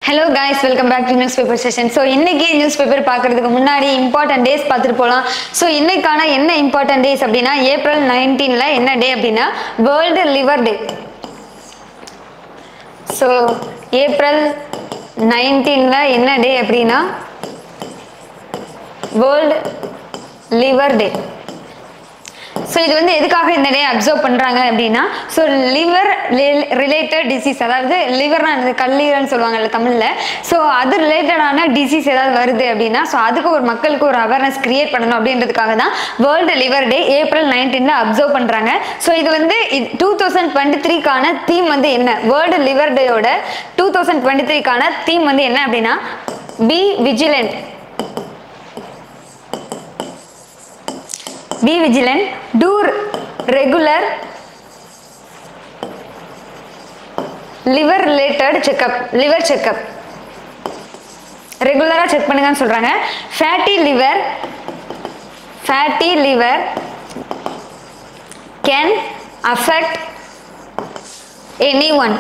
hello guys welcome back to news paper session so இன்னைக்கு news paper பார்க்கறதுக்கு முன்னாடி important days பார்த்துட்டு போகலாம் ஸோ இன்னைக்கான என்ன இம்பார்ட்டன்ட் டேஸ் அப்படின்னா ஏப்ரல் நைன்டீனில் என்ன டே அப்படின்னா world liver day so April நைன்டீனில் என்ன டே அப்படின்னா வேர்ல்டு லிவர் டே ஸோ இது வந்து எதுக்காக இந்த டே அப்சர்வ் பண்ணுறாங்க அப்படின்னா ஸோ லிவர் ரிலேட்டட் டிசீஸ் அதாவது லிவர்னா என்னது கல்லீரல்னு சொல்லுவாங்கல்ல தமிழில் ஸோ அது ரிலேட்டடான டிசீஸ் ஏதாவது வருது அப்படின்னா ஸோ அதுக்கு ஒரு மக்களுக்கு ஒரு அவேர்னஸ் கிரியேட் பண்ணணும் அப்படின்றதுக்காக தான் வேர்ல்டு லிவர் டே ஏப்ரல் நைன்டீனில் அப்சர்வ் பண்ணுறாங்க ஸோ இது வந்து டூ தௌசண்ட் டுவெண்ட்டி த்ரீக்கான தீம் வந்து என்ன வேர்ல்டு லிவர் டேயோட டூ தௌசண்ட் டுவெண்ட்டி த்ரீக்கான தீம் வந்து என்ன அப்படின்னா be vigilant be vigilant do regular liver related checkup liver checkup ரெகுலராக செக் பண்ணுங்கன்னு சொல்கிறாங்க fatty liver fatty liver can affect any one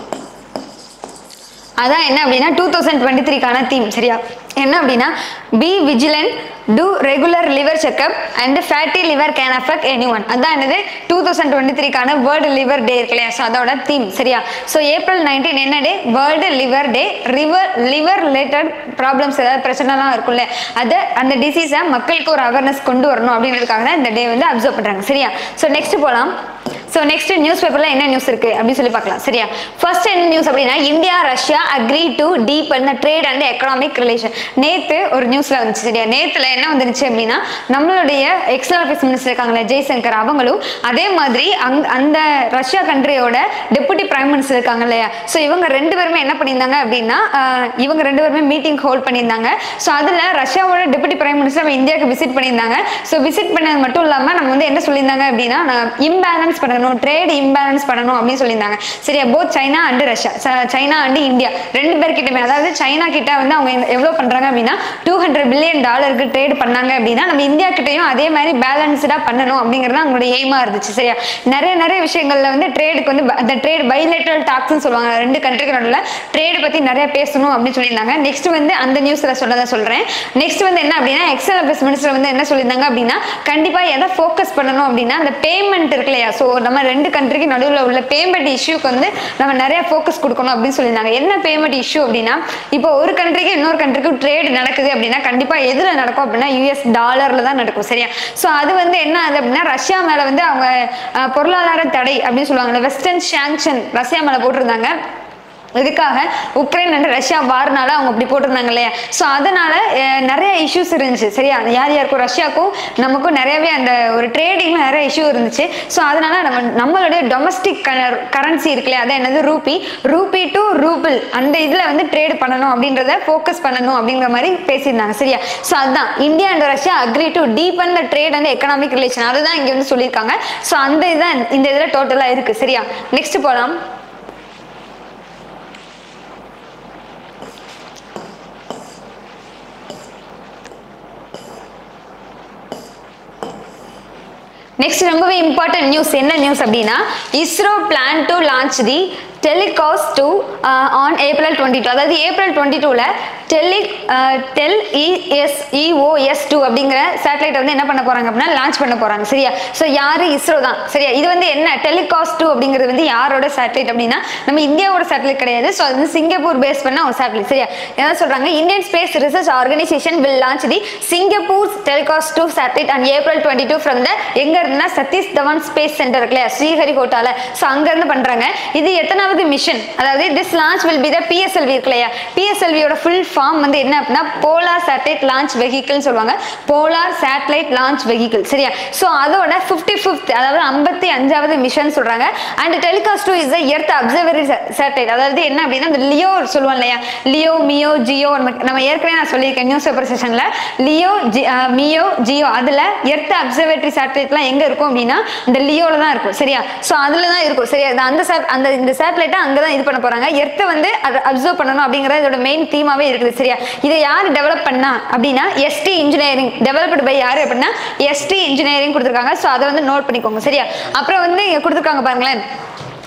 அதான் என்ன அப்படின்னா டூ தௌசண்ட் டுவெண்ட்டி த்ரீக்கான தீம் சரியா என்ன அப்படின்னா be vigilant to regular liver checkup and fatty liver can affect any one அதான் என்னது டூ தௌசண்ட் டுவெண்ட்டி த்ரீக்கான வேர்ல்டு லிவர் டே இருக்கு இல்லையா ஸோ அதோட தீம் சரியா ஸோ ஏப்ரல் நைன்டீன் என்ன day world liver day river liver related problems ஏதாவது பிரச்சனைலாம் இருக்கும்ல அதை அந்த டிசீஸை மக்களுக்கு ஒரு அவேர்னஸ் கொண்டு வரணும் அப்படின்றதுக்காக தான் இந்த டே வந்து அப்சர்வ் பண்ணுறாங்க சரியா ஸோ நெக்ஸ்ட் போகலாம் ஸோ நெக்ஸ்ட் நியூஸ் பேப்பர்ல என்ன நியூஸ் இருக்கு அப்படின்னு சொல்லி பார்க்கலாம் சரியா ஃபர்ஸ்ட் என்ன நியூஸ் அப்படின்னா India Russia agree to deep அந்த ட்ரேட் அண்ட் எக்கனாமிக் ரிலேஷன் நேத்து ஒரு நியூஸ்ல வந்துச்சு சரியா நேத்துல என்ன வந்துருச்சு அப்படின்னா நம்மளுடைய எக்ஸ்டர்னல் அஃபேர்ஸ் மினிஸ்டர் இருக்காங்களே ஜெய்சங்கர் அவங்களும் அதே மாதிரி அங் அந்த ரஷ்யா கண்ட்ரியோட டெபுட்டி பிரைம் மினிஸ்டர் இருக்காங்க இல்லையா ஸோ இவங்க ரெண்டு பேருமே என்ன பண்ணியிருந்தாங்க அப்படின்னா ஆஹ், இவங்க ரெண்டு பேருமே மீட்டிங் ஹோல்ட் பண்ணியிருந்தாங்க ஸோ அதில் ரஷ்யாவோட டெபுட்டி பிரைம் மினிஸ்டர் நம்ம இந்தியாவுக்கு விசிட் பண்ணியிருந்தாங்க ஸோ விசிட் பண்ணது மட்டும் இல்லாமல் நம்ம வந்து என்ன சொல்லியிருந்தாங்க அப்படின்னா இம்பேலன்ஸ் பண்ணணும் ட்ரேட் இம்பேலன்ஸ் பண்ணணும் அப்படின்னு சொல்லியிருந்தாங்க சரியா both China and Russia China and India ரெண்டு பேர்கிட்டயுமே அதாவது சைனா கிட்ட வந்து அவங்க என்ன- எவ்வளவு பண்றாங்க அப்படின்னா டூ ஹண்ட்ரட் பில்லியன் டாலருக்கு ட்ரேட் பண்ணாங்க அப்படின்னா நம்ம இந்தியா கிட்டயும் அதே மாதிரி பேலன்ஸ்டா பண்ணணும் அப்படிங்கிறது அவங்களோட எய்மா இருந்துச்சு சரியா நிறைய நிறைய விஷயங்கள்ல வந்து ட்ரேடுக்கு வந்து ப- அந்த ட்ரேட் பைலேட்டரல் டாக்ஸ்னு சொல்லுவாங்க ரெண்டு கண்ட்ரிக்கு நடுவில் ட்ரேட் பத்தி நிறைய பேசணும் அப்படின்னு சொல்லியிருந்தாங்க நெக்ஸ்ட் வந்து அந்த நியூஸ்ல சொல்லதான் சொல்றேன் நெக்ஸ்ட் வந்து என்ன அப்படின்னா எக்ஸல் அஃபேர்ஸ் மினிஸ்டர் வந்து என்ன சொல்லியிருந்தாங்க அப்படின்னா கண்டிப்பா எதை ஃபோக்கஸ் பண்ணணும் அப்படின்னா அந்த பேமெண்ட் இருக்கு இல்லையா ஸோ நம்ம ரெண்டு கண்ட்ரிக்கு நடுவில் உள்ள பேமெண்ட் இஷ்யூக்கு வந்து நம்ம நிறைய ஃபோக்கஸ் கொடுக்கணும் அப்படின்னு சொல்லியிருந்தாங்க என்ன பேமெண்ட் இஷ்யூ அப்படின்னா இப்போ ஒரு கண்ட்ரிக்கு இன்னொரு கண்ட்ரிக்கு ட்ரேட் நடக்குது அப்படின்னா கண்டிப்பா எதுல நடக்கும் அப்படின்னா யூஎஸ் டாலர்ல தான் நடக்கும் சரியா ஸோ அது வந்து என்ன ஆகுது அப்படின்னா ரஷ்யா மேல வந்து அவங்க அஹ், பொருளாதார தடை அப்படின்னு சொல்லுவாங்க வெஸ்டர்ன் சாங்ஷன் ரஷ்யா மேல போட்டிருந்தாங்க இதுக்காக உக்ரைன் அண்ட் ரஷ்யா வார்னால அவங்க அப்படி போட்டிருந்தாங்க இல்லையா ஸோ அதனால அஹ், நிறைய இஷ்யூஸ் இருந்துச்சு சரியா யார் யாருக்கும் ரஷ்யாவுக்கும் நமக்கும் நிறையவே அந்த ஒரு ட்ரேடிங்ல நிறைய இஷ்யூ இருந்துச்சு ஸோ அதனால நம்ம நம்மளுடைய டொமஸ்டிக் கரன்சி இருக்குல்லையா அது என்னது ரூபி ரூபி டு ரூபிள் அந்த இதில் வந்து ட்ரேட் பண்ணணும் அப்படின்றத ஃபோக்கஸ் பண்ணணும் அப்படிங்கிற மாதிரி பேசியிருந்தாங்க சரியா ஸோ அதுதான் India and Russia agree to deepen the trade and economic relation அதுதான் இங்கே வந்து சொல்லியிருக்காங்க ஸோ அந்த இதுதான் இந்த இதில் டோட்டலாக இருக்கு சரியா நெக்ஸ்ட் போகலாம் நெக்ஸ்ட் ரொம்பவே இம்பார்ட்டன்ட் நியூஸ் என்ன நியூஸ் அப்படின்னா ISRO plan to launch the telecast two on April twenty two அதாவது ஏப்ரல் டுவெண்ட்டி டூவில் tele tel ES EOS two அப்படிங்கிற சேட்டலைட் வந்து என்ன பண்ண போறாங்க அப்படின்னா லான்ச் பண்ண போறாங்க சரியா ஸோ யாரு இஸ்ரோ தான் சரியா இது வந்து என்ன டெலிகாஸ்ட் டூ அப்படிங்கிறது வந்து யாரோட சேட்டலைட் அப்படின்னா நம்ம இந்தியாவோட சேட்டலைட் கிடையாது ஸோ அது வந்து சிங்கப்பூர் பேஸ் பண்ண ஒரு சேட்டலைட் சரியா என்ன சொல்றாங்க Indian space research organisation will launch the Singapore telecast two satellite and April twenty two from the எங்க இருந்துன்னா சதீஷ் தவான் ஸ்பேஸ் சென்டர் இருக்கு இல்லையா ஸ்ரீஹரிகோட்டால ஸோ அங்க இருந்து பண்றாங்க இது எத்தனாவது மிஷன் அதாவது this launch will be the PSLV இருக்கு இல்லையா பிஎஸ்எல்வியோட ஃபுல் ஃபார்ம் வந்து என்ன அப்படின்னா போலார் சேட்டலைட் லான்ச் வெஹிக்கிள்னு சொல்லுவாங்க போலார் சேட்டலைட் லான்ச் வெஹிக்கிள் சரியா ஸோ அதோட ஃபிஃப்டி ஃபிஃப்த் அதாவது ஐம்பத்தி அஞ்சாவது மிஷன் சொல்றாங்க and telecast is earth observatory satellite அதாவது என்ன அப்படின்னா இந்த லியோ சொல்லுவோம் இல்லையா லியோ மியோ ஜியோ நம்ம நம்ம ஏற்கனவே நான் சொல்லியிருக்கேன் நியூஸ் பேப்பர் செஷன்ல LEO G ah, MEO GEO அதுல எர்த் அப்சர்வேட்டரி சேட்டலைட்லாம் எங்க இருக்கும் அப்படின்னா இந்த லியோல தான் இருக்கும் சரியா ஸோ அதுல தான் இருக்கும் சரியா இது அந்த sat- அந்த இந்த சேட்டலைட்டை அங்கே தான் இது பண்ண போறாங்க எர்த்தை வந்து அப்சர்வ் பண்ணணும் அப்படிங்கிறது இதோட மெயின் தீமாவே இருக்குது சரியா இதை யார் டெவலப் பண்ணா அப்படின்னா எஸ்டி இன்ஜினியரிங் டெவலப்டு பை யாரு அப்படின்னா எஸ்டி இன்ஜினியரிங் கொடுத்துருக்காங்க ஸோ அதை வந்து நோட் பண்ணிக்கோங்க சரியா அப்புறம் வந்து இங்க கொடுத்துருக்காங்க பாருங்களேன்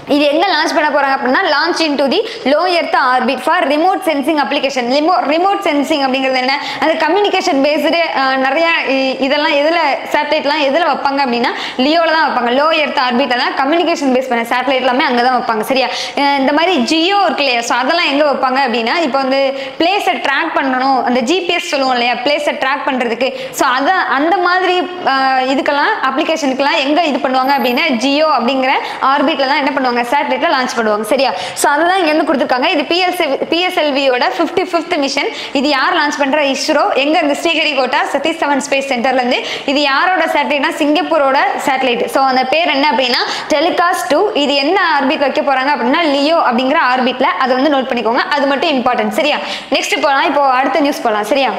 இது எங்க லான்ச் பண்ண போறாங்க அப்படின்னா launch into the low earth orbit for remote sensing application remote sensing அப்படிங்கிறது என்ன அந்த கம்யூனிகேஷன் பேஸ்டு நிறைய இ- இதெல்லாம் எதுல சேட்டலைட்லாம் எதுல வைப்பாங்க அப்படின்னா லியோல தான் வைப்பாங்க லோ எர்த் ஆர்பிட் தான் கம்யூனிகேஷன் பேஸ் பண்ண சேட்டலைட் எல்லாமே அங்கே தான் வைப்பாங்க சரியா அஹ் இந்த மாதிரி ஜியோ இருக்கு இல்லையா ஸோ அதெல்லாம் எங்க வைப்பாங்க அப்படின்னா இப்போ வந்து பிளேஸை ட்ராக் பண்ணணும் அந்த ஜிபிஎஸ் சொல்லுவோம் இல்லையா பிளேஸை ட்ராக் பண்றதுக்கு ஸோ அதான் அந்த மாதிரி அஹ், இதுக்கெல்லாம் அப்ளிகேஷனுக்கெல்லாம் எங்க இது பண்ணுவாங்க அப்படின்னா ஜியோ அப்படிங்கிற ஆர்பிட்ல தான் என்ன பண்ணுவாங்க சேட்டலைட்ல லான்ச் பண்ணுவாங்க சரியா ஸோ அதுதான் இங்க இருந்து கொடுத்துருக்காங்க இது பிஎஸ் பிஎஸ்எல்வியோட ஃபிஃப்டி ஃபிஃப்த் மிஷன் இது யார் லான்ச் பண்ற இஸ்ரோ எங்க இந்த ஸ்ரீஹரிகோட்டா சதீஷ் தவன் ஸ்பேஸ் சென்டர்ல இருந்து இது யாரோட சேட்டலைட்னா சிங்கப்பூரோட சேட்டலைட் ஸோ அந்த பேர் என்ன அப்படின்னா டெலிகாஸ்ட் டூ இது என்ன ஆர்பிட் வைக்க போறாங்க அப்படின்னா லியோ அப்படிங்கிற ஆர்பிட்ல அதை வந்து நோட் பண்ணிக்கோங்க அது மட்டும் இம்பார்ட்டன்ட் சரியா நெக்ஸ்ட் போலாம் இப்போ அடுத்த நியூஸ் போலாம் சரியா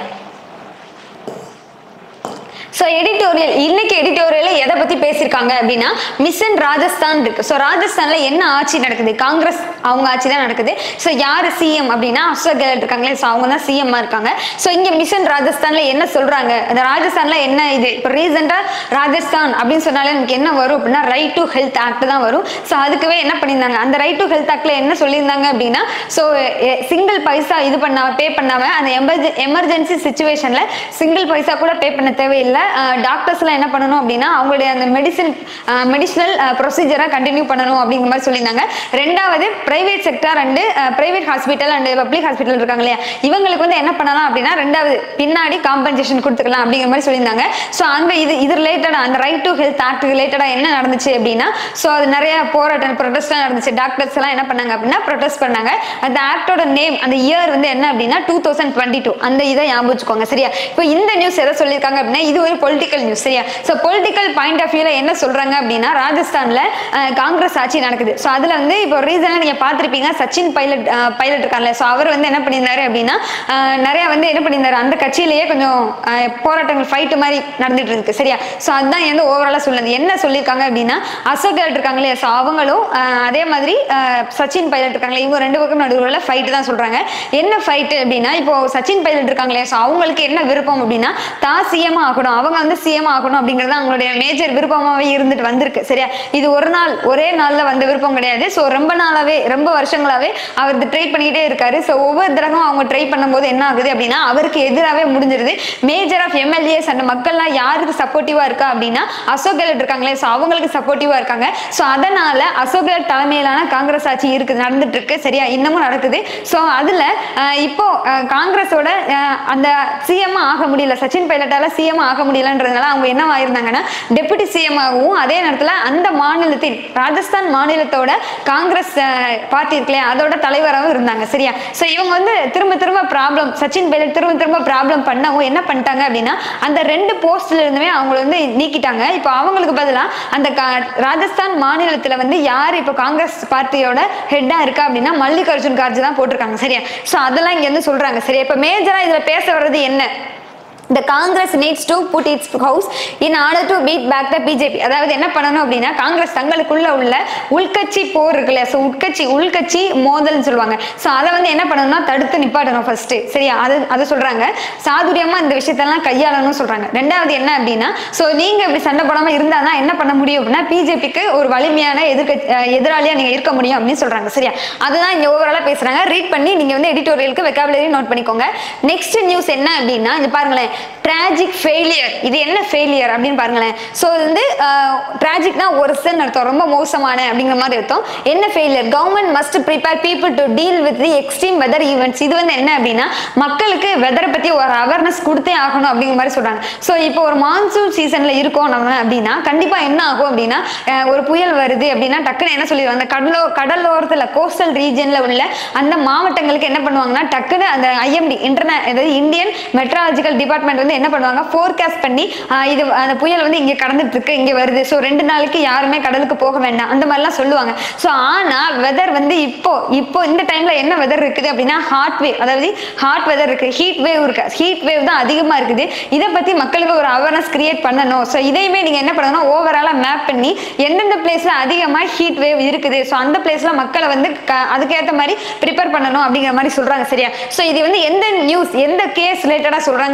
ஸோ எடிட்டோரியல் இன்னைக்கு எடிட்டோரியல் எதை பத்தி பேசியிருக்காங்க அப்படின்னா மிஷன் ராஜஸ்தான் இருக்கு ஸோ ராஜஸ்தான்ல என்ன ஆட்சி நடக்குது காங்கிரஸ் அவங்க ஆட்சி தான் நடக்குது ஸோ யார் சிஎம் அப்படின்னா அசோக் கெலட் இருக்காங்களே ஸோ அவங்க தான் சிஎம் இருக்காங்க ஸோ இங்க மிஷன் ராஜஸ்தான்ல என்ன சொல்றாங்க அந்த ராஜஸ்தான்ல என்ன இது இப்போ ரீசெண்டா ராஜஸ்தான் அப்படின்னு சொன்னாலே நமக்கு என்ன வரும் அப்படின்னா ரைட் டு ஹெல்த் ஆக்ட் தான் வரும் ஸோ அதுக்கவே என்ன பண்ணியிருந்தாங்க அந்த ரைட் டு ஹெல்த் ஆக்ட்ல என்ன சொல்லியிருந்தாங்க அப்படின்னா ஸோ சிங்கிள் பைசா இது பண்ணாம பே பண்ணாம அந்த எமர்ஜெ எமர்ஜென்சி சுச்சுவேஷன்ல சிங்கிள் பைசா கூட பே பண்ண தேவையில்லை டாக்டர்ஸ்லாம் என்ன பண்ணணும் அப்படின்னா அவங்களுடைய அந்த மெடிசின் மெடிசினல் ப்ரொசீஜரை கண்டினியூ பண்ணணும் அப்படிங்கிற மாதிரி சொல்லியிருந்தாங்க ரெண்டாவது private sector and private hospital and public hospital இருக்காங்க இல்லையா இவங்களுக்கு வந்து என்ன பண்ணலாம் அப்படின்னா ரெண்டாவது பின்னாடி காம்பன்சேஷன் கொடுத்துக்கலாம் அப்படிங்கிற மாதிரி சொல்லியிருந்தாங்க ஸோ அங்கே இது இது ரிலேட்டடாக அந்த ரைட் டு ஹெல்த் ஆக்ட் ரிலேட்டடாக என்ன நடந்துச்சு அப்படின்னா ஸோ அது நிறைய போராட்டம் ப்ரொடெஸ்ட்லாம் நடந்துச்சு டாக்டர்ஸ் எல்லாம் என்ன பண்ணாங்க அப்படின்னா ப்ரொடெஸ்ட் பண்ணாங்க அந்த ஆக்டோட நேம் அந்த இயர் வந்து என்ன அப்படின்னா டூ தௌசண்ட் டுவெண்ட்டி டூ அந்த இதை ஞாபகம் வச்சுக்கோங்க சரியா இப்போ இந்த நியூஸ் எதை சொல்லியிருக்காங்க அப்படின்னா இது ஒரு பொலிட்டிக்கல் நியூஸ் சரியா ஸோ பொலிட்டிக்கல் பாயிண்ட் ஆஃப் வியூல என்ன சொல்றாங்க அப்படின்னா ராஜஸ்தான்ல அஹ், காங்கிரஸ் ஆட்சி நடக்குது ஸோ அதுல வந்து இப்போ ரீசனாக நீங்க பார்த்திருப்பீங்க சச்சின் பைலட் பைலட் இருக்கார்ல ஸோ அவர் வந்து என்ன பண்ணியிருந்தாரு அப்படின்னா அஹ், நிறைய வந்து என்ன பண்ணியிருந்தாரு அந்த கட்சியிலேயே கொஞ்சம் அஹ், போராட்டங்கள் ஃபைட் மாதிரி நடந்துட்டு இருக்கு சரியா ஸோ அதுதான் வந்து ஓவராலாக சொல்லுது என்ன சொல்லியிருக்காங்க அப்படின்னா அசோக் கெலட் இருக்காங்க இல்லையா ஸோ அவங்களும் அஹ், அதே மாதிரி அஹ், சச்சின் பைலட் இருக்காங்களே இவங்க ரெண்டு பக்கம் நடுவில் ஃபைட்டு தான் சொல்றாங்க என்ன ஃபைட்டு அப்படின்னா இப்போ சச்சின் பைலட் இருக்காங்களே ஸோ அவங்களுக்கு என்ன விருப்பம் அப்படின்னா தான் சிஎம் ஆகணும் அவங்க வந்து சிஎம் ஆகணும் அப்படிங்கிறது அவங்களுடைய மேஜர் விருப்பமாவே இருந்துட்டு வந்திருக்கு சரியா இது ஒரு நாள் ஒரே நாள்ல வந்த விருப்பம் கிடையாது ஸோ ரொம்ப நாளாவே ரொம்ப வருஷங்களாவே அவர் ட்ரை பண்ணிக்கிட்டே இருக்காரு ஸோ ஒவ்வொரு தடவை அவங்க ட்ரை பண்ணும்போது என்ன ஆகுது அப்படின்னா அவருக்கு எதிராகவே முடிஞ்சிருது மேஜர் ஆஃப் எம்எல்ஏஸ் அந்த மக்கள்லாம் யாருக்கு சப்போர்ட்டிவா இருக்கா அப்படின்னா அசோக் கெலட் இருக்காங்களே ஸோ அவங்களுக்கு சப்போர்ட்டிவா இருக்காங்க ஸோ அதனால அசோக் கெலட் தலைமையிலான காங்கிரஸ் ஆட்சி இருக்குது நடந்துட்டு இருக்கு சரியா இன்னமும் நடக்குது ஸோ அதுல அஹ், இப்போ அஹ், காங்கிரஸோட அஹ், அந்த சிஎம் ஆக முடியல சச்சின் பைலட்டால சிஎம் ஆக முடியலன்றதுனால அவங்க என்ன ஆயிருந்தாங்கன்னா டெபுட்டி சிஎம் ஆகவும் அதே நேரத்துல அந்த மாநிலத்தின் ராஜஸ்தான் மாநிலத்தோட காங்கிரஸ் பார்ட்டி இருக்குல்லையா அதோட தலைவராகவும் இருந்தாங்க சரியா ஸோ இவங்க வந்து திரும்ப திரும்ப ப்ராப்ளம் சச்சின் பைலட் திரும்ப திரும்ப ப்ராப்ளம் பண்ணவும் என்ன பண்ணிட்டாங்க அப்படின்னா அந்த ரெண்டு போஸ்ட்ல இருந்துமே அவங்கள வந்து நீக்கிட்டாங்க இப்போ அவங்களுக்கு பதிலா அந்த கா- ராஜஸ்தான் மாநிலத்துல வந்து யார் இப்போ காங்கிரஸ் பார்ட்டியோட ஹெட்டா இருக்கா அப்படின்னா மல்லிகார்ஜுன் கார்ஜி தான் போட்டிருக்காங்க சரியா ஸோ அதெல்லாம் இங்க வந்து சொல்றாங்க சரியா இப்போ மேஜரா இதுல பேச வர்றது என்ன the congress needs to put its house in order to beat back the bjp அதாவது என்ன பண்ணணும் அப்படின்னா காங்கிரஸ் தங்களுக்குள்ள உள்ள உள்கட்சி போர் இருக்குல்ல ஸோ உட்கட்சி உள்கட்சி மோதல்னு சொல்லுவாங்க ஸோ அதை வந்து என்ன பண்ணணும்னா தடுத்து நிப்பாட்டணும் ஃபர்ஸ்ட் சரியா அது அதை சொல்றாங்க சாதுரியமா இந்த விஷயத்தெல்லாம் கையாளணும்னு சொல்றாங்க ரெண்டாவது என்ன அப்படின்னா ஸோ நீங்க இப்படி சண்டை போடாம இருந்தா தான் என்ன பண்ண முடியும் அப்படின்னா பிஜேபிக்கு ஒரு வலிமையான எதிர்க்க அஹ் எதிராளியா நீங்க இருக்க முடியும் அப்படின்னு சொல்றாங்க சரியா அதுதான் இங்க ஓவராலா பேசுறாங்க ரீட் பண்ணி நீங்க வந்து எடிட்டோரியலுக்கு வெக்காபுலரி நோட் பண்ணிக்கோங்க நெக்ஸ்ட் நியூஸ் என்ன அப்படின்னா இங்க பாருங்களேன் டிராஜிக் ஃபெயிலியர் இது என்ன ஃபெயிலியர் அப்படின்னு பாருங்களேன் ஸோ இது வந்து டிராஜிக்னா ஒரு சென் அர்த்தம் ரொம்ப மோசமான அப்படிங்கிற மாதிரி அர்த்தம் என்ன failure government must prepare people to deal with the extreme weather events இது வந்து என்ன அப்படின்னா மக்களுக்கு வெதரை பத்தி ஒரு அவேர்னஸ் கொடுத்தே ஆகணும் அப்படிங்கிற மாதிரி சொல்றாங்க ஸோ இப்போ ஒரு மான்சூன் சீசன்ல இருக்கோம் நம்ம அப்படின்னா கண்டிப்பா என்ன ஆகும் அப்படின்னா அஹ், ஒரு புயல் வருது அப்படின்னா டக்குன்னு என்ன சொல்லிடுவாங்க அந்த கடலோ கடலோரத்துல கோஸ்டல் ரீஜன்ல உள்ள அந்த மாவட்டங்களுக்கு என்ன பண்ணுவாங்கன்னா டக்குன்னு அந்த ஐஎம்டி இன்டர்நே அதாவது இந்தியன் மெட்ராலஜிக்கல் டிபார்ட்மெண்ட் வந்து என்ன பண்ணுவாங்க ஃபோர்காஸ்ட் பண்ணி ஆஹ், இது அந்த புயல் வந்து இங்க கடந்துட்டு இருக்கு இங்க வருது ஸோ ரெண்டு நாளைக்கு யாருமே கடலுக்கு போக வேண்டாம் அந்த மாதிரிலாம் சொல்லுவாங்க ஸோ ஆனா வெதர் வந்து இப்போ இப்போ இந்த டைம்ல என்ன வெதர் இருக்குது அப்படின்னா ஹாட் வேவ் அதாவது ஹாட் வெதர் இருக்கு ஹீட் வேவ் இருக்கு ஹீட் வேவ் தான் அதிகமா இருக்குது இதை பத்தி மக்களுக்கு ஒரு அவேர்னஸ் கிரியேட் பண்ணணும் ஸோ இதையுமே நீங்க என்ன பண்ணணும் ஓவராலா மேப் பண்ணி எந்தெந்த பிளேஸ்ல அதிகமா ஹீட் வேவ் இருக்குது ஸோ அந்த பிளேஸ்ல மக்களை வந்து க- அதுக்கேற்ற மாதிரி ப்ரிப்பேர் பண்ணணும் அப்படிங்கிற மாதிரி சொல்றாங்க சரியா ஸோ இது வந்து எந்த நியூஸ் எந்த கேஸ் ரிலேட்டடா சொல்றாங்க அப்படின்னா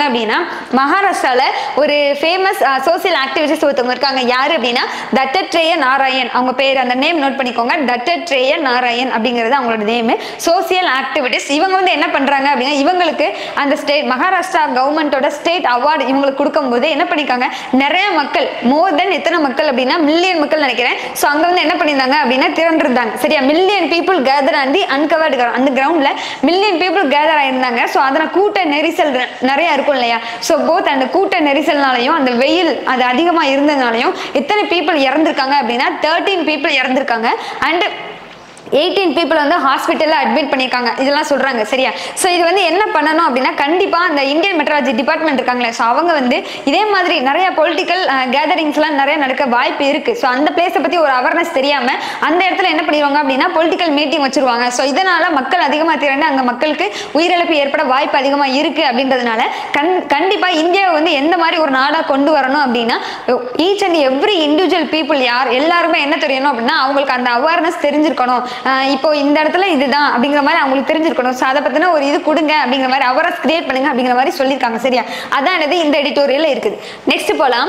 மகாராஷ்டிரால ஒரு ஃபேமஸ் சோசியல் ஆக்டிவிஸ்ட் ஒருத்தவங்க இருக்காங்க யாரு அப்படின்னா தத்தத்ரேய நாராயண் அவங்க பேர் அந்த நேம் நோட் பண்ணிக்கோங்க தத்தத்ரேய நாராயண் அப்படிங்கிறது அவங்களோட நேம் சோசியல் ஆக்டிவிட்டிஸ் இவங்க வந்து என்ன பண்றாங்க அப்படின்னா இவங்களுக்கு அந்த ஸ்டேட் மகாராஷ்டிரா கவர்மெண்டோட ஸ்டேட் அவார்டு இவங்களுக்கு கொடுக்கும்போது என்ன பண்ணிருக்காங்க நிறைய மக்கள் மோர் தென் எத்தனை மக்கள் அப்படின்னா மில்லியன் மக்கள் நினைக்கிறேன் ஸோ அங்க வந்து என்ன பண்ணியிருந்தாங்க அப்படின்னா திரண்டிருந்தாங்க சரியா million people gather on the uncovered அந்த கிரவுண்ட்ல மில்லியன் பீப்புள் கேதர் ஆயிருந்தாங்க ஸோ அதில் கூட்ட நெரிசல் நெ- நிறைய இருக்கும் இல்லையா ஸோ போத் அந்த கூட்ட நெரிசல்னாலையும் அந்த வெயில் அது அதிகமாக இருந்ததுனாலையும் எத்தனை பீப்புள் இறந்துருக்காங்க அப்படின்னா தேர்ட்டீன் பீப்புள் இறந்துருக்காங்க அண்ட் எயிட்டீன் பீப்புள் வந்து ஹாஸ்பிட்டலில் அட்மிட் பண்ணியிருக்காங்க இதெல்லாம் சொல்கிறாங்க சரியா ஸோ இது வந்து என்ன பண்ணணும் அப்படின்னா கண்டிப்பாக அந்த இந்தியன் மெட்ராலஜி டிபார்ட்மெண்ட் இருக்காங்களே ஸோ அவங்க வந்து இதே மாதிரி நிறைய பொலிட்டிக்கல் கேதரிங்ஸ்லாம் நிறைய நடக்க வாய்ப்பு இருக்குது ஸோ அந்த பிளேஸை பற்றி ஒரு அவேர்னஸ் தெரியாமல் அந்த இடத்துல என்ன பண்ணிடுவாங்க அப்படின்னா பொலிட்டிக்கல் மீட்டிங் வச்சிருவாங்க ஸோ இதனால் மக்கள் அதிகமாக திரண்டு அங்கே மக்களுக்கு உயிரிழப்பு ஏற்பட வாய்ப்பு அதிகமாக இருக்குது அப்படின்றதுனால கண் கண்டிப்பாக இந்தியாவை வந்து எந்த மாதிரி ஒரு நாடாக கொண்டு வரணும் அப்படின்னா each and every individual people யார் எல்லாருமே என்ன தெரியணும் அப்படின்னா அவங்களுக்கு அந்த அவேர்னஸ் தெரிஞ்சிருக்கணும் ஆஹ் இப்போ இந்த இடத்துல இதுதான் அப்படிங்கிற மாதிரி அவங்களுக்கு தெரிஞ்சிருக்கணும் ஸோ அதை பற்றின ஒரு இது கொடுங்க அப்படிங்கிற மாதிரி அவேர்னஸ் கிரியேட் பண்ணுங்க அப்படிங்கிற மாதிரி சொல்லியிருக்காங்க சரியா அதான் என்னது இந்த எடிட்டோரியல் இருக்குது நெக்ஸ்ட் போலாம்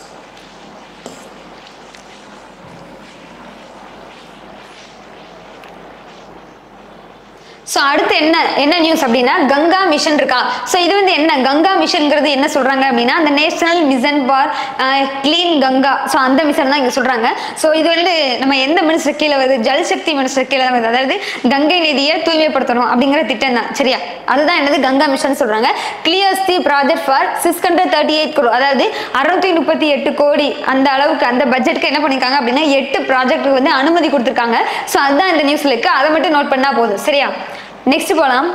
ஸோ அடுத்து என்ன என்ன நியூஸ் அப்படின்னா கங்கா மிஷன் இருக்கா ஸோ இது வந்து என்ன கங்கா மிஷன்ங்கிறது என்ன சொல்றாங்க அப்படின்னா அந்த national mission for clean Ganga so அந்த மிஷன் தான் இங்கே சொல்றாங்க ஸோ இது வந்து நம்ம எந்த மினிஸ்டர் கீழே வருது ஜல்சக்தி மினிஸ்டர் கீழே வருது அதாவது கங்கை நதியை தூய்மைப்படுத்தணும் அப்படிங்கிற திட்டம் தான் சரியா அதுதான் என்னது கங்கா மிஷன் சொல்றாங்க clears the project for six hundred thirty eight crore அதாவது அறுநூத்தி முப்பத்தி எட்டு கோடி அந்த அளவுக்கு அந்த பட்ஜெட்டுக்கு என்ன பண்ணிருக்காங்க அப்படின்னா எட்டு ப்ராஜெக்ட்டுக்கு வந்து அனுமதி கொடுத்துருக்காங்க ஸோ அதுதான் இந்த நியூஸ்ல இருக்கு அதை மட்டும் நோட் பண்ணா போதும் சரியா நெக்ஸ்ட் போலாம்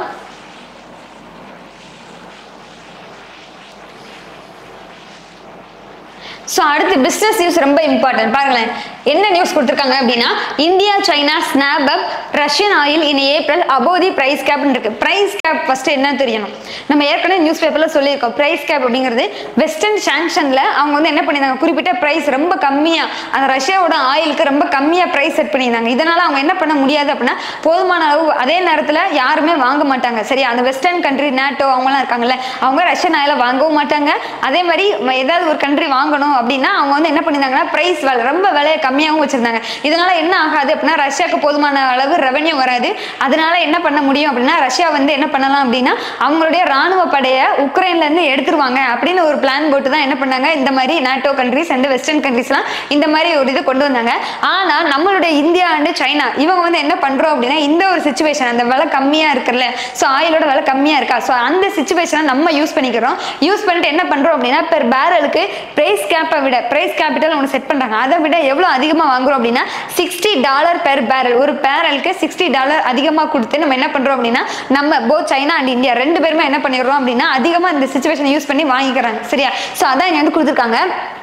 ஸோ அடுத்து பிஸ்னஸ் நியூஸ் ரொம்ப இம்பார்ட்டன்ட் பாருங்களேன் என்ன நியூஸ் கொடுத்துருக்காங்க அப்படின்னா India China snap up Russian oil in April above the price கேப்னு இருக்கு பிரைஸ் கேப் ஃபர்ஸ்ட் என்ன தெரியணும் நம்ம ஏற்கனவே நியூஸ் பேப்பர்ல சொல்லியிருக்கோம் பிரைஸ் கேப் அப்படிங்கிறது வெஸ்டர்ன் சாங்ஷன்ல அவங்க வந்து என்ன பண்ணியிருந்தாங்க குறிப்பிட்ட பிரைஸ் ரொம்ப கம்மியா அந்த ரஷ்யாவோட ஆயிலுக்கு ரொம்ப கம்மியா பிரைஸ் செட் பண்ணியிருந்தாங்க இதனால அவங்க என்ன பண்ண முடியாது அப்படின்னா போதுமான அளவு அதே நேரத்தில் யாருமே வாங்க மாட்டாங்க சரியா அந்த வெஸ்டர்ன் கண்ட்ரி நேட்டோ அவங்கலாம் இருக்காங்கல்ல அவங்க ரஷ்யன் ஆயில வாங்கவும் மாட்டாங்க அதே மாதிரி ம- ஏதாவது ஒரு கண்ட்ரி வாங்கணும் அப்படின்னா அவங்க வந்து என்ன பண்ணியிருந்தாங்கன்னா பிரைஸ் விலை ரொம்ப விலையை கம்மியாகவும் வச்சிருந்தாங்க இதனால என்ன ஆகாது அப்படின்னா ரஷ்யாவுக்கு போதுமான அளவு ரெவன்யூ வராது அதனால என்ன பண்ண முடியும் அப்படின்னா ரஷ்யா வந்து என்ன பண்ணலாம் அப்படின்னா அவங்களுடைய ராணுவ படையை உக்ரைன்ல இருந்து எடுத்துருவாங்க அப்படின்னு ஒரு பிளான் போட்டு தான் என்ன பண்ணாங்க இந்த மாதிரி நாட்டோ கண்ட்ரிஸ் அண்ட் வெஸ்டர்ன் கண்ட்ரிஸ்லாம் இந்த மாதிரி ஒரு இது கொண்டு வந்தாங்க ஆனா நம்மளுடைய இந்தியா அண்ட் சைனா இவங்க வந்து என்ன பண்றோம் அப்படின்னா இந்த ஒரு சுச்சுவேஷன் அந்த விலை கம்மியா இருக்குல்ல ஸோ ஆயிலோட விலை கம்மியா இருக்கா ஸோ அந்த சுச்சுவேஷனை நம்ம யூஸ் பண்ணிக்கிறோம் யூஸ் பண்ணிட்டு என்ன பண்றோம் அப்படின்னா பெர் பேரலுக்கு பிரைஸ் கேப்பை விட பிரைஸ் கேபிட்டல் ஒன்று செட் பண்றாங்க அதை விட எவ்வளோ அதிகமாக வாங்குறோம் அப்படின்னா சிக்ஸ்டி டாலர் பெர் பேரல் ஒரு பேரலுக்கு சிக்ஸ்டி டாலர் அதிகமாக கொடுத்து நம்ம என்ன பண்றோம் அப்படின்னா நம்ம போத் சைனா அண்ட் இந்தியா ரெண்டு பேருமே என்ன பண்ணிடுறோம் அப்படின்னா அதிகமாக இந்த சுச்சுவேஷன் யூஸ் பண்ணி வாங்கிக்கிறாங்க சரியா ஸோ அதான் இங்க வந்து கொடுத்துருக்காங்க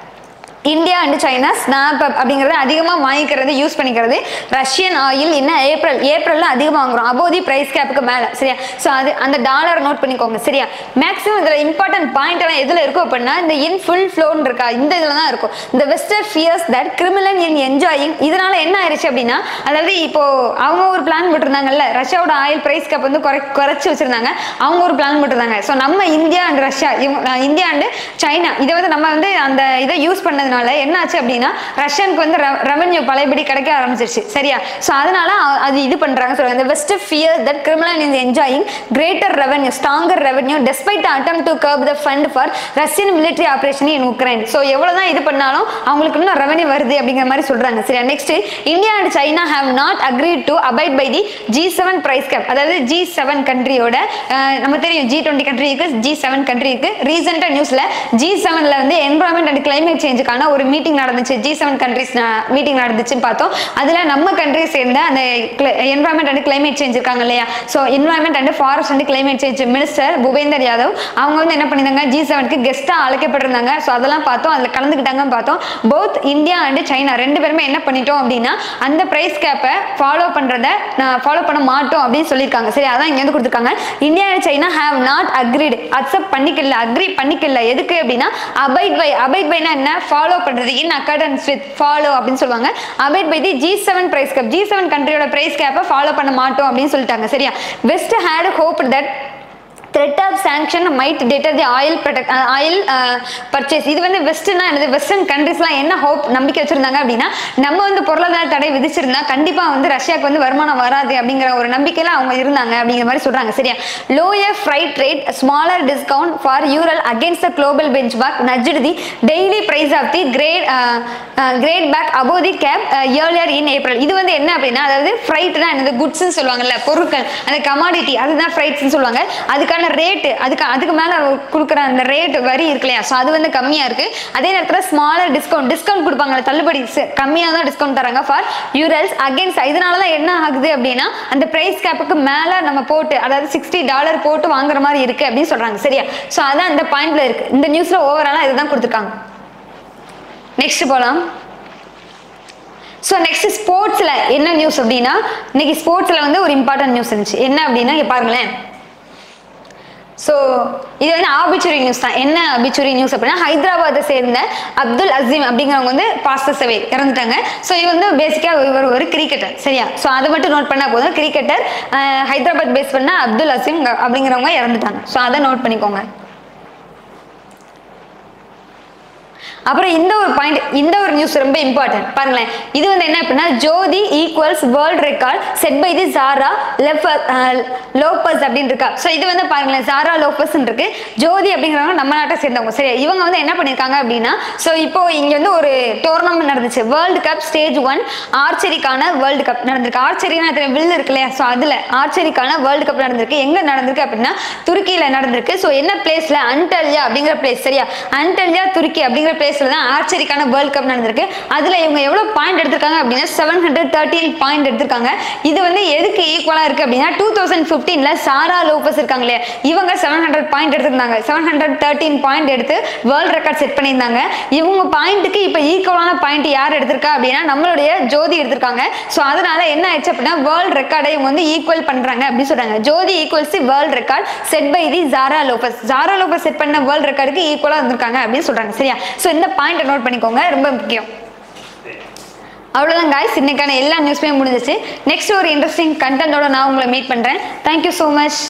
India and China snap up அப்படிங்கிறத அதிகமாக வாங்கிக்கிறது யூஸ் பண்ணிக்கிறது ரஷ்யன் ஆயில் என்ன ஏப்ரல் ஏப்ரலில் அதிகமாக வாங்குறோம் அபோதி பிரைஸ் கேப்புக்கு மேலே சரியா ஸோ அது அந்த டாலர் நோட் பண்ணிக்கோங்க சரியா மேக்ஸிமம் இதில் இம்பார்ட்டன்ட் பாயிண்ட் எல்லாம் எதில் இருக்கும் அப்படின்னா இந்த இன் ஃபுல் ஃப்ளோன் இருக்கா இந்த இதில் தான் இருக்கும் இந்த West fears that Kremlin in enjoying இதனால என்ன ஆயிடுச்சு அப்படின்னா அதாவது இப்போ அவங்க ஒரு பிளான் போட்டிருந்தாங்கல்ல ரஷ்யாவோட ஆயில் பிரைஸ் கேப் வந்து குறை குறைச்சி வச்சிருந்தாங்க அவங்க ஒரு பிளான் போட்டிருந்தாங்க ஸோ நம்ம இந்தியா அண்ட் ரஷ்யா இவங்க அஹ் இந்தியா அண்ட் சைனா இதை வந்து நம்ம வந்து அந்த இதை யூஸ் பண்ணதுனால என்ன ஆச்சு அப்படின்னா ரஷ்யனுக்கு வந்து ரெவன்யூ பழையபடி கிடைக்க ஆரம்பிச்சிருச்சு சரியா ஸோ அதனால அ- அது இது பண்றாங்க சொல்றாங்க இந்த West fear that Kremlin is enjoying greater revenue stronger revenue despite attempt to curb the fund for Russian military operation in Ukraine so எவ்வளவுதான் இது பண்ணாலும் அவங்களுக்கு இன்னும் ரெவன்யூ வருது அப்படிங்கிற மாதிரி சொல்றாங்க சரியா next India and China have not agreed to abide by the G seven price cap அதாவது ஜி செவன் கண்ட்ரியோட நம்ம தெரியும் ஜி டுவெண்ட்டி கண்ட்ரி இருக்கு ஜி செவன் கண்ட்ரி இருக்கு ரீசெண்டாக நியூஸ்ல ஜி செவன்ல வந்து என்வரான்மெண்ட் அண்ட் கிளைமேட் சேஞ்சுக்கான ஒரு மீட்டிங் நடந்துச்சு ஜி செவன் கண்ட்ரிஸ் மீட்டிங் நடந்துச்சுன்னு பார்த்தோம் அதுல நம்ம கண்ட்ரி சேர்ந்த அந்த என்வரான்மெண்ட் அண்ட் கிளைமேட் சேஞ்ச் இருக்காங்க இல்லையா so environment and forest and climate change minister Bhupender Yadav அவங்க வந்து என்ன பண்ணியிருந்தாங்க ஜி செவனுக்கு கெஸ்ட்டாக அழைக்கப்பட்டிருந்தாங்க ஸோ அதெல்லாம் பார்த்தோம் அதில் கலந்துக்கிட்டாங்கன்னு பார்த்தோம் போத் இந்தியா அண்ட் சைனா ரெண்டு பேருமே என்ன பண்ணிட்டோம் அப்படின்னா அந்த பிரைஸ் கேப்பை ஃபாலோ பண்றத ஃபாலோ பண்ண மாட்டோம் அப்படின்னு சொல்லியிருக்காங்க சரி அதான் இங்க வந்து கொடுத்துருக்காங்க India and China have not agreed accept பண்ணிக்கல அக்ரி பண்ணிக்கல எதுக்கு அப்படின்னா அபைட் பை அபைட் பைனா என்ன ஃபாலோ பண்றது இன் அக்கார்டன்ஸ் வித் ஃபாலோ அப்படின்னு சொல்லுவாங்க abide by the G seven price cap G seven கண்ட்ரியோட பிரைஸ் கேப்பை ஃபாலோ பண்ண மாட்டோம் அப்படின்னு சொல்லிட்டாங்க சரியா West had hope that threat of sanction might deter the oil product oil purchase இது வந்து வெஸ்டர்னா என்னது வெஸ்டர்ன் கண்ட்ரிஸ்லாம் என்ன ஹோப் நம்பிக்கை வச்சிருந்தாங்க அப்படின்னா நம்ம வந்து பொருளாதார தடை விதிச்சிருந்தா கண்டிப்பா வந்து ரஷ்யாவுக்கு வந்து வருமானம் வராது அப்படிங்கிற ஒரு நம்பிக்கையில அவங்க இருந்தாங்க அப்படிங்கிற மாதிரி சொல்றாங்க சரியா lower freight rate smaller discount for Ural against the global benchmark nudged the daily price of the grade grade back above the cap earlier in April இது வந்து என்ன அப்படின்னா அதாவது ஃப்ரைட்னா என்னது குட்ஸ்ன்னு சொல்லுவாங்கல்ல பொருட்கள் அந்த கமாடிட்டி அதுதான் ஃப்ரைட்ஸ்னு சொல்லுவாங்க அதுக்கான ரேட்டு அதுக்கு அதுக்கு மேலே கொடுக்குற அந்த ரேட் வரி இருக்கு இல்லையா ஸோ அது வந்து கம்மியாக இருக்கு அதே நேரத்தில் ஸ்மாலர் டிஸ்கவுண்ட் டிஸ்கவுண்ட் கொடுப்பாங்க தள்ளுபடி கம்மியாக தான் டிஸ்கவுண்ட் தராங்க ஃபார் யூரல்ஸ் அகேன்ஸ்ட் இதனால தான் என்ன ஆகுது அப்படின்னா அந்த பிரைஸ் கேப்புக்கு மேலே நம்ம போட்டு அதாவது சிக்ஸ்டி டாலர் போட்டு வாங்குற மாதிரி இருக்கு அப்படின்னு சொல்றாங்க சரியா ஸோ அதான் இந்த பாயிண்ட்ல இருக்கு இந்த நியூஸ்ல ஓவராலாக இதுதான் கொடுத்துருக்காங்க நெக்ஸ்ட் போகலாம் ஸோ நெக்ஸ்ட் ஸ்போர்ட்ஸில் என்ன நியூஸ் அப்படின்னா இன்னைக்கு ஸ்போர்ட்ஸில் வந்து ஒரு இம்பார்ட்டன்ட் நியூஸ் இருந்துச்சு என்ன அப்படின்னா இங்க பாருங்களேன் ஸோ இது வந்து ஆபிச்சுரி நியூஸ் தான் என்ன ஆபிச்சுரி நியூஸ் அப்படின்னா ஹைதராபாத்தை சேர்ந்த அப்துல் அசீம் அப்படிங்கிறவங்க வந்து பாஸ்டர்ஸவே இறந்துட்டாங்க ஸோ இது வந்து பேசிக்காக இவர் ஒரு கிரிக்கெட்டர் சரியா ஸோ அதை மட்டும் நோட் பண்ணால் போதும் கிரிக்கெட்டர் ஹைதராபாத் பேஸ் பண்ண அப்துல் அசீம் அப்படிங்கிறவங்க இறந்துட்டாங்க ஸோ அதை நோட் பண்ணிக்கோங்க அப்புறம் இந்த ஒரு பாயிண்ட் இந்த ஒரு நியூஸ் ரொம்ப இம்பார்ட்டன்ட் பாருங்களேன் இது வந்து என்ன அப்படின்னா Jyothi equals world record set by the Sara Lopez அப்படின்னு இருக்கா ஸோ இது வந்து பாருங்களேன் ஜாரா லோப்பஸ் இருக்கு ஜோதி அப்படிங்கிறவங்க நம்ம நாட்டை சேர்ந்தவங்க சரி இவங்க வந்து என்ன பண்ணியிருக்காங்க அப்படின்னா ஸோ இப்போ இங்க வந்து ஒரு டோர்னமெண்ட் நடந்துச்சு வேர்ல்டு கப் ஸ்டேஜ் ஒன் ஆர்ச்சரிக்கான வேர்ல்டு கப் நடந்திருக்கு ஆர்ச்சரினா வில் இருக்கு இல்லையா ஸோ அதில் ஆர்ச்சரிக்கான வேர்ல்டு கப் நடந்திருக்கு எங்க நடந்திருக்கு அப்படின்னா துருக்கியில நடந்திருக்கு ஸோ என்ன பிளேஸ்ல அன்டல்யா அப்படிங்கிற பிளேஸ் சரியா அன்டல்யா துருக்கி அப்படிங்கிற பிளேஸ்ல தான் ஆர்ச்சரிக்கான வேர்ல்ட் கப் நடந்திருக்கு அதுல இவங்க எவ்வளவு பாயிண்ட் எடுத்திருக்காங்க அப்படின்னா செவன் ஹண்ட்ரட் தேர்ட்டீன் பாயிண்ட் எடுத்திருக்காங்க இது வந்து எதுக்கு ஈக்குவலா இருக்கு அப்படின்னா டூ தௌசண்ட் ஃபிஃப்டீன்ல சாரா லோபஸ் இருக்காங்க இல்லையா இவங்க செவன் ஹண்ட்ரட் பாயிண்ட் எடுத்திருந்தாங்க செவன் ஹண்ட்ரட் தேர்ட்டீன் பாயிண்ட் எடுத்து வேர்ல்ட் ரெக்கார்ட் செட் பண்ணியிருந்தாங்க இவங்க பாயிண்ட்டுக்கு இப்போ ஈக்குவலான பாயிண்ட் யார் எடுத்திருக்கா அப்படின்னா நம்மளுடைய ஜோதி எடுத்திருக்காங்க ஸோ அதனால என்ன ஆயிடுச்சு அப்படின்னா வேர்ல்ட் ரெக்கார்டை இவங்க வந்து ஈக்குவல் பண்றாங்க அப்படின்னு சொல்றாங்க Jyothi equals the world record set by the Sara Lopez Sara Lopez set பண்ண வேர்ல்ட் ரெக்கார்டுக்கு ஈக்குவலா இருந்திருக்காங்க அப்படின்னு சொல்றாங்க சரியா ஸோ இந்த பாயிண்ட்டை நோட் பண்ணிக்கோங்க ரொம்ப முக்கியம் அவ்வளோதான் காய்ஸ் இன்னைக்கான எல்லா நியூஸுமே முடிஞ்சிச்சு நெக்ஸ்ட் ஒரு இன்ட்ரெஸ்டிங் கண்டென்ட்டோட நான் உங்களை மீட் பண்ணுறேன் தேங்க்யூ ஸோ மச்